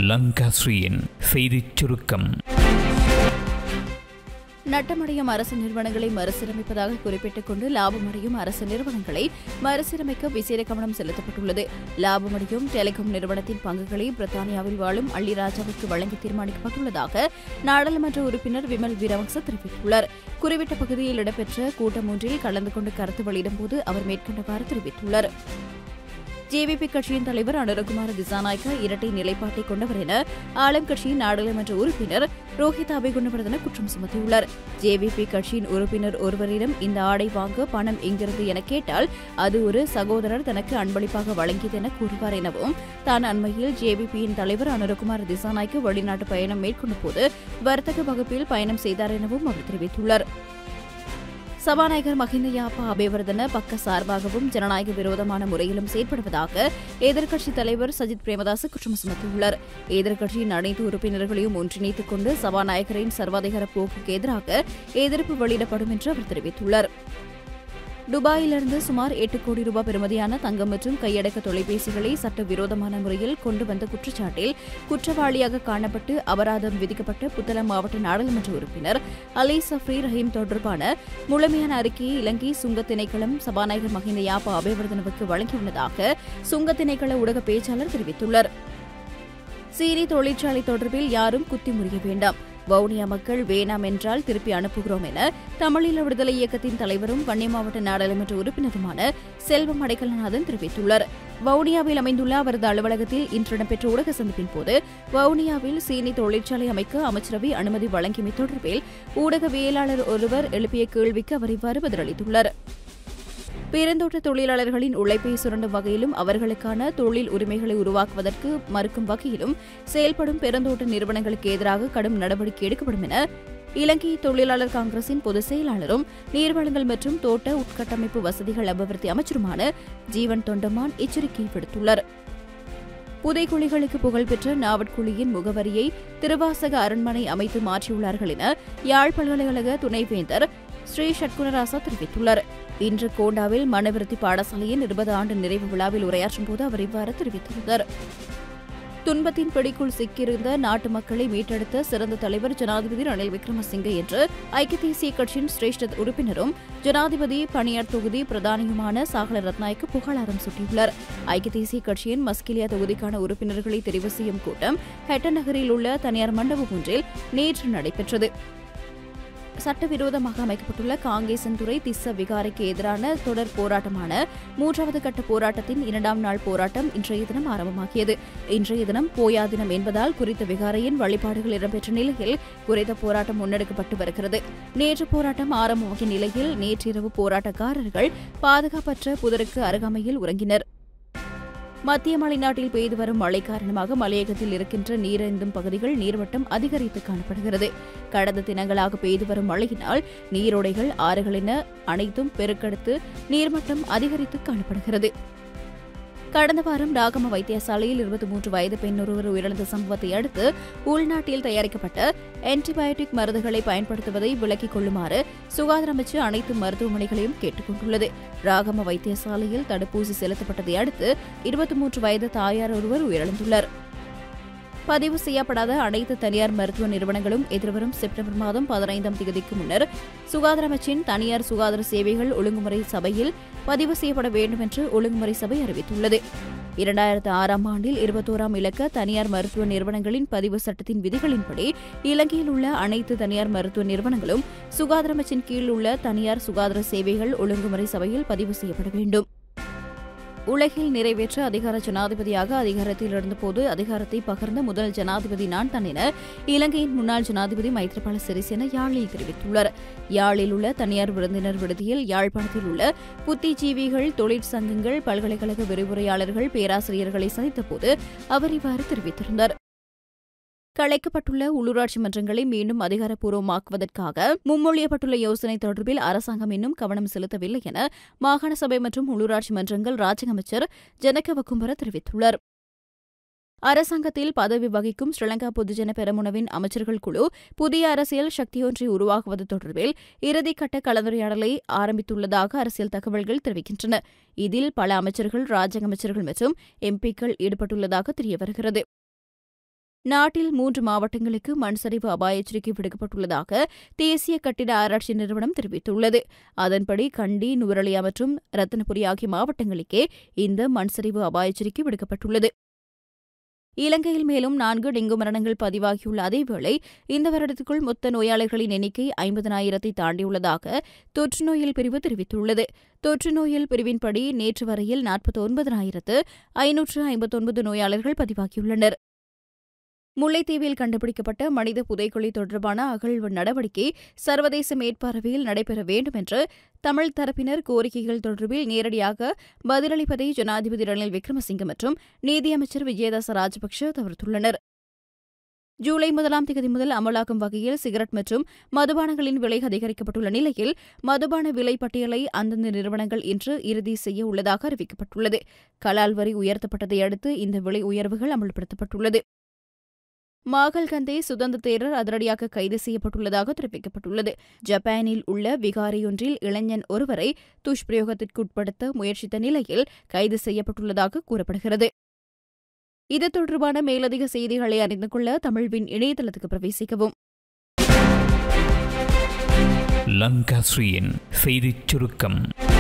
லங்காஸ்ரீயின் செய்திச் சுருக்கம் நட்டமடையும் அரசு நிறுவனங்களை மறுசீரமைப்பதாக குறிப்பிட்டுக் கொண்டு லாபமடையும் அரசு நிறுவனங்களை மறுசீரமைக்க விசேட கவனம் செலுத்தப்பட்டுள்ளது லாபமடையும் டெலிகாம் நிறுவனத்தின் பங்குகளை பிரித்தானியாவில் வாழும் அள்ளி ராஜாவுக்கு வழங்கி தீர்மானிக்கப்பட்டுள்ளதாக நாடாளுமன்ற உறுப்பினர் விமல் வீரவங்ச தெரிவித்துள்ளார் குறிப்பிட்ட பகுதியில் இடம்பெற்ற கூட்டம் ஒன்றில் கலந்து கொண்டு கருத்து வெளியிடும்போது அவர் மேற்கண்டவாறு தெரிவித்துள்ளார் ஜேவிபி கட்சியின் தலைவர் அனுரகுமார திசாநாயக்க இரட்டை நிலைப்பாட்டை கொண்டவர் என ஆளும் கட்சியின் நாடாளுமன்ற உறுப்பினர் ரோஹித் அபேகுணவர்தன குற்றம் சுமத்தியுள்ளார் ஜேவிபி கட்சியின் உறுப்பினர் ஒருவரிடம் இந்த ஆடை வாங்க பணம் எங்கிருந்து என கேட்டால் அது ஒரு சகோதரர் தனக்கு அன்பளிப்பாக வழங்கியது என கூறுவார் எனவும் தான் அண்மையில் ஜேவிபியின் தலைவர் அனுரகுமார திசாநாய்க்கு வெளிநாட்டு பயணம் மேற்கொண்ட போது வர்த்தக வகுப்பில் பயணம் செய்தார் எனவும் அவர் தெரிவித்துள்ளார் சபாநாயகர் மஹிந்த யாப்பா அபேவர்தன பக்க சார்பாகவும் ஜனநாயக விரோதமான முறையிலும் செயற்படுவதாக எதிர்க்கட்சித் தலைவர் சஜித் பிரேமதாஸ் குற்றம் சுமத்தியுள்ளார் எதிர்க்கட்சியின் அனைத்து உறுப்பினர்களையும் ஒன்றிணைத்துக் கொண்டு சபாநாயகரின் சர்வாதிகார போக்குக்கு எதிராக எதிர்ப்பு வெளியிடப்படும் என்று அவர் தெரிவித்துள்ளார் துபாயிலிருந்து சுமார் எட்டு கோடி ரூபாய் பெறுமதியான தங்கம் மற்றும் கையடக்க தொலைபேசிகளை சட்டவிரோதமான முறையில் கொண்டு வந்த குற்றச்சாட்டில் குற்றவாளியாக காணப்பட்டு அபராதம் விதிக்கப்பட்ட புத்தளம் மாவட்ட நாடாளுமன்ற உறுப்பினர் அலி சஃப்ரி ரஹீம் தொடர்பான முழுமையான அறிக்கையை இலங்கை சுங்க திணைக்களம் சபாநாயகர் மஹிந்த யாப்பா அபேவர்தனவுக்கு வழங்கியுள்ளதாக சுங்க திணைக்கள ஊடக பேச்சாளர் தெரிவித்துள்ளார் சீனி தொழிற்சாலை தொடர்பில் யாரும் குத்தி முறிய வேண்டாம் வவுனியா மக்கள் வேணாம் என்றால் திருப்பி அனுப்புகிறோம் என தமிழீழ விடுதலை இயக்கத்தின் தலைவரும் வன்னி மாவட்ட நாடாளுமன்ற உறுப்பினருமான செல்வம் அடைக்கலநாதன் தெரிவித்துள்ளார் வவுனியாவில் அமைந்துள்ள அவரது அலுவலகத்தில் இன்று இடம்பெற்ற ஊடக சந்திப்பின் போது வவுனியாவில் சீனி தொழிற்சாலை அமைக்க அமைச்சரவை அனுமதி வழங்கியமை தொடர்பில் ஊடகவியலாளர் ஒருவர் எழுப்பிய கேள்விக்கு அவர் இவ்வாறு பதிலளித்துள்ளார் பெருந்தோட்ட தொழிலாளர்களின் உழைப்பை சுரண்டும் வகையிலும் அவர்களுக்கான தொழில் உரிமைகளை உருவாக்குவதற்கு மறுக்கும் வகையிலும் செயல்படும் பெருந்தோட்ட நிறுவனங்களுக்கு எதிராக கடும் நடவடிக்கை எடுக்கப்படும் என இலங்கை தொழிலாளர் காங்கிரசின் பொதுச் செயலாளரும் நீர்வளங்கள் மற்றும் தோட்ட உட்கட்டமைப்பு வசதிகள் அபிவிருத்தி அமைச்சருமான ஜீவன் தொண்டமான் எச்சரிக்கை விடுத்துள்ளார் புதைக்குழிகளுக்கு புகழ்பெற்ற நாவட்குழியின் முகவரியை திருவாசக அரண்மனை அமைத்து மாற்றியுள்ளார்கள் என யாழ் பல்கலைக்கழக துணைவேந்தர் ஸ்ரீ ஷட்குணராசா தெரிவித்துள்ளார் இன்று கோண்டாவில் மனவிருத்தி பாடசாலையின் இருபது ஆண்டு நிறைவு விழாவில் உரையாற்றும் போது அவர் இவ்வாறு தெரிவித்திருந்தார் துன்பத்தின் பிடிக்குள் சிக்கியிருந்த நாட்டு மக்களை மீட்டெடுத்த சிறந்த தலைவர் ஜனாதிபதி ரணில் விக்ரமசிங்கே என்று ஐக்கிய தேசிய கட்சியின் சிரேஷ்ட உறுப்பினரும் ஜனாதிபதி பணியார் தொகுதி பிரதானியுமான சாகல ரத்நாயக்கு புகழாரம் சூட்டியுள்ளார் ஐக்கிய தேசிய கட்சியின் மஸ்கிலியா தொகுதிக்கான உறுப்பினர்களை தெரிவு செய்யும் கூட்டம் ஹெட்டன் நகரில் உள்ள தனியார் மண்டபம் ஒன்றில் நேற்று நடைபெற்றது சட்டவிரோதமாக அமைக்கப்பட்டுள்ள காங்கேசன்துறை திஸ்ஸ விகாரைக்கு எதிரான தொடர் போராட்டமான மூன்றாவது கட்ட போராட்டத்தின் இரண்டாம் நாள் போராட்டம் இன்றைய தினம் ஆரம்பமாகியது இன்றைய தினம் போயா தினம் என்பதால் குறித்த விகாரையின் வழிபாடுகள் இடம்பெற்ற நிலையில் குறித்த போராட்டம் முன்னெடுக்கப்பட்டு வருகிறது நேற்று போராட்டம் ஆரம்பமாகிய நிலையில் நேற்றிரவு போராட்டக்காரர்கள் பாதுகாப்பற்ற புதருக்கு அருகாமையில் உறங்கினர் மத்திய மலைநாட்டில் பெய்து வரும் மழை காரணமாக மலையகத்தில் இருக்கின்ற நீரந்தும் பகுதிகள் நீர்வட்டம் அதிகரித்து காணப்படுகிறது கடந்த தினங்களாக பெய்து வரும் மழையினால் நீரோடைகள் ஆறுகள் என அனைத்தும் பெருக்கெடுத்து நீர்மட்டம் அதிகரித்து காணப்படுகிறது கடந்த வாரம் ராகம வைத்தியசாலையில் இருபத்தி மூன்று வயது பெண் ஒருவர் உயிரிழந்த சம்பவத்தை அடுத்து உள்நாட்டில் தயாரிக்கப்பட்ட ஆன்டிபயோட்டிக் மருந்துகளை பயன்படுத்துவதை விலக்கிக் கொள்ளுமாறு சுகாதார அமைச்சு அனைத்து மருத்துவமனைகளையும் கேட்டுக் கொண்டுள்ளது ராகம வைத்தியசாலையில் தடுப்பூசி செலுத்தப்பட்டதை அடுத்து இருபத்தி மூன்று வயது தாயார் ஒருவர் உயிரிழந்துள்ளார் பதிவு செய்யப்படாத அனைத்து தனியார் மருத்துவ நிறுவனங்களும் எதிர்வரும் செப்டம்பர் மாதம் பதினைந்தாம் தேதிக்கு முன்னர் சுகாதார அமைச்சின் தனியார் சுகாதார சேவைகள் ஒழுங்குமுறை சபையில் பதிவு செய்யப்பட வேண்டும் என்று ஒழுங்குமுறை சபை அறிவித்துள்ளது இரண்டாயிரத்து ஆறாம் ஆண்டில் இருபத்தோராம் இலக்க தனியார் மருத்துவ நிறுவனங்களின் பதிவு சட்டத்தின் விதிகளின்படி இலங்கையில் உள்ள அனைத்து தனியார் மருத்துவ நிறுவனங்களும் சுகாதார அமைச்சின் கீழ் உள்ள தனியார் சுகாதார சேவைகள் ஒழுங்குமுறை சபையில் பதிவு செய்யப்பட வேண்டும் உலகில் நிறைவேற்ற அதிகார ஜனாதிபதியாக அதிகாரத்தில் இருந்தபோது அதிகாரத்தை பகிர்ந்த முதல் ஜனாதிபதி நான் தான் என இலங்கையின் முன்னாள் ஜனாதிபதி மைத்ரிபால சிறிசேன யாழில் தெரிவித்துள்ளார் யாழில் உள்ள தனியார் விருந்தினர் விடுதியில் யாழ்ப்பாணத்தில் உள்ள புத்திஜீவிகள் தொழிற்சங்கங்கள் பல்கலைக்கழக விரிவுரையாளர்கள் பேராசிரியர்களை சந்தித்தபோது அவர் இவ்வாறு தெரிவித்திருந்தார் கலைக்கப்பட்டுள்ள உள்ளூராட்சி மன்றங்களை மீண்டும் அதிகாரப்பூர்வமாக்குவதற்காக முன்மொழியப்பட்டுள்ள யோசனை தொடர்பில் அரசாங்கம் இன்னும் கவனம் செலுத்தவில்லை என மாகாண சபை மற்றும் உள்ளூராட்சி மன்றங்கள் ராஜ்ய அமைச்சர் ஜனக வக்கும்பர தெரிவித்துள்ளார் அரசாங்கத்தில் பதவி வகிக்கும் ஸ்ரீலங்கா பொதுஜன பெரமுனவின் அமைச்சர்கள் குழு புதிய அரசியல் சக்தியொன்றை உருவாக்குவது தொடர்பில் இறுதிக்கட்ட கலந்துரையாடலை ஆரம்பித்துள்ளதாக அரசியல் தகவல்கள் தெரிவிக்கின்றன இதில் பல அமைச்சர்கள் ராஜ்ய அமைச்சர்கள் மற்றும் எம்பிக்கள் ஈடுபட்டுள்ளதாக தெரியவருகிறது நாட்டில் மூன்று மாவட்டங்களுக்கு மண் சரிவு அபாய எச்சரிக்கை விடுக்கப்பட்டுள்ளதாக தேசிய கட்டிட ஆராய்ச்சி நிறுவனம் தெரிவித்துள்ளது அதன்படி கண்டி நுவரலியா மற்றும் ரத்தினபுரி ஆகிய மாவட்டங்களுக்கே இந்த மண் சரிவு அபாய எச்சரிக்கை விடுக்கப்பட்டுள்ளது இலங்கையில் மேலும் நான்கு டெங்கு மரணங்கள் பதிவாகியுள்ள அதேவேளை இந்த வருடத்துக்குள் மொத்த நோயாளர்களின் எண்ணிக்கை ஐம்பதனாயிரத்தை தாண்டியுள்ளதாக தொற்று நோயல் பிரிவு தெரிவித்துள்ளது தொற்று நோயல் பிரிவின்படி நேற்று வரையில் நாற்பத்தி ஒன்பதனாயிரத்து ஐநூற்று ஐம்பத்தொன்பது நோயாளர்கள் பதிவாகியுள்ளனர் முல்லைத்தீவில் கண்டுபிடிக்கப்பட்ட மனித புதைக்குழி தொடர்பான அகழ்வு நடவடிக்கை சர்வதேச மேற்பார்வையில் நடைபெற வேண்டும் என்று தமிழ் தரப்பினர் கோரிக்கைகள் தொடர்பில் நேரடியாக பதிலளிப்பதை ஜனாதிபதி ரணில் விக்ரமசிங்க மற்றும் நீதியமைச்சர் விஜயதாச ராஜபக்ஷ தவிர்த்துள்ளனர் ஜூலை முதலாம் தேதி முதல் அமலாக்கும் வகையில் சிகரெட் மற்றும் மதுபானங்களின் விலை அதிகரிக்கப்பட்டுள்ள நிலையில் மதுபான விலை பட்டியலை அந்தந்த நிறுவனங்கள் இன்று இறுதி செய்ய உள்ளதாக அறிவிக்கப்பட்டுள்ளது கலால் வரி உயர்த்தப்பட்டதை அடுத்து இந்த விலை உயர்வுகள் அமல்படுத்தப்பட்டுள்ளது மாகல் கந்தே சுதந்திர தேரர் அதிரடியாக கைது செய்யப்பட்டுள்ளதாக தெரிவிக்கப்பட்டுள்ளது ஜப்பானில் உள்ள விகாரையொன்றில் இளைஞன் ஒருவரை துஷ்பிரயோகத்திற்குட்படுத்த முயற்சித்த நிலையில் கைது செய்யப்பட்டுள்ளதாக கூறப்படுகிறது இது தொடர்பான மேலதிக செய்திகளை அறிந்து கொள்ள தமிழ்வின் இணையதளத்துக்கு பிரவேசிக்கவும் லங்காஸ்ரீயின் செய்திச் சுருக்கம்